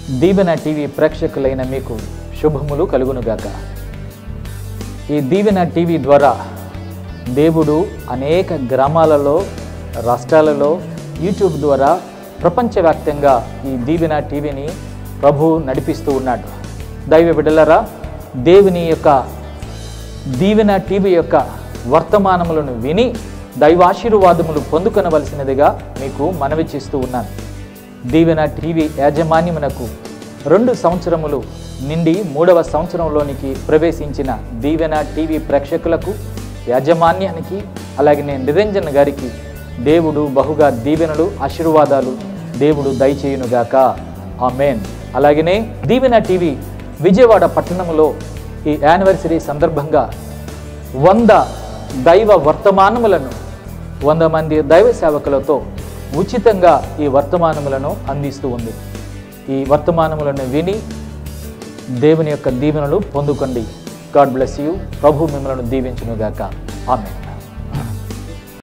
దీవెన TV ప్రేక్షకులైన మీకు శుభములు కలుగునుగాక ఈ దీవెన టీవీ ద్వారా దేవుడు అనేక గ్రామాలలో రాష్ట్రాలలో యూట్యూబ్ ద్వారా ప్రపంచవ్యాప్తంగా ఈ దీవెన టీవీని ప్రభు నడిపిస్తూ ఉన్నాడు దైవ బిడ్డలరా దేవుని యొక్క దీవెన టీవీ యొక్క వర్తమానములను విని దైవాశీర్వాదములు పొందుకొనవలసినదిగా మీకు మనవి చేస్తూ ఉన్నాను దీవెన టీవీ యాజమాన్యమునకు రెండు సంవత్సరములు నిండి మూడవ సంవత్సరంలోనికి ప్రవేశించిన దీవెన టీవీ ప్రేక్షకులకు యాజమాన్యానికి అలాగే నిరంజన్ గారికి దేవుడు బహుగా దీవెనలు ఆశీర్వాదాలు దేవుడు దయచేయునుగాక ఆమెన్ అలాగనే దీవెన టీవీ విజయవాడ పట్టణంలో ఈ యానివర్సరీ సందర్భంగా వంద దైవ వర్తమానములను వంద మంది దైవ సేవకులతో ఉచితంగా ఈ వర్తమానములను అందిస్తూ ఉంది ఈ వర్తమానములను విని దేవుని యొక్క దీవెనలు పొందుకోండి గాడ్ బ్లెస్ యూ ప్రభు మిమ్మల్ని దీవించునుగాక ఆమె